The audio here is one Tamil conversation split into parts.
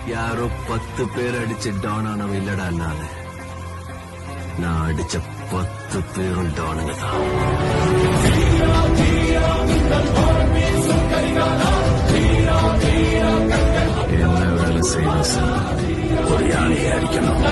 யாரோ பத்து பேர் அடிச்ச டானானவ இல்லடா நானு நான் அடிச்ச பத்து பேரும் டானுங்க தான் என்ன வேலை செய்யணும் சார் ஒரு யானையை அடிக்கணும்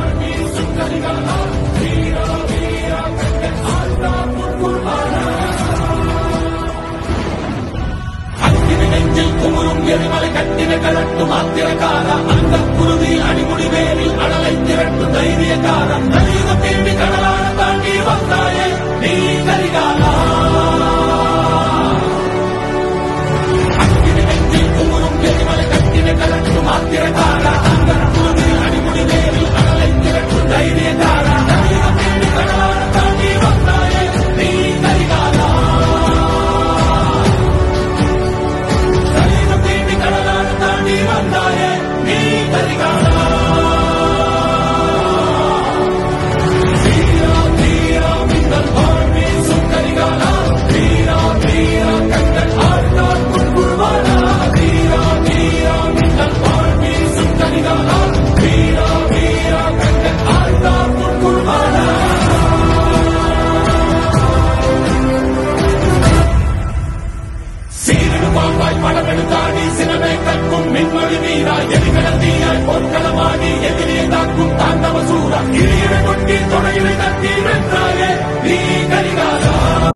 அக்கினி நெஞ்சில் குமுறும் எரிமலை கட்டின கலட்டும் ஆத்திரக்கார அந்த குருதி அடிமுடி வேரில் அடலை திரட்டும் தைரியக்கார நலியுக தேடி கடலான தாண்டி வந்தாயே நீ கரிகாலா அக்கினி நெஞ்சில் குமுறும் எரிமலை கட்டின கலட்டும் ஆத்திரக்கார அந்த குருதி அடிமுடி வேரில் அடலை திரட்டும் தைரியக்கார நலியுக தேடி கடலான தாண்டி வந்தாயே நீ கரிகாலா சரீரம் தேடி கடலான தாண்டி வந்தாயே நீ கரிகாலா தீரா தீரா மின்னல் போல் வீசும் கரிகாலா தீரா தீரா கண்கள் ஆழ்ந்தால் புல்புல்வானா தீரா தீரா மின்னல் போல் வீசும் கரிகாலா தீரா தீரா கண்கள் ஆழ்ந்தால் புல்புல்வானா சீரடு பாம்பாய் படமெடுத்தாடி சினமே கற்கும் மின்மொழி வீரா எரிகடல் தீயாய் பொற்களமாடி எதிரியை தாக்கும் தாண்டவ சூரா இறையிட கொட்டி தொடையிலை தட்டி வென்றா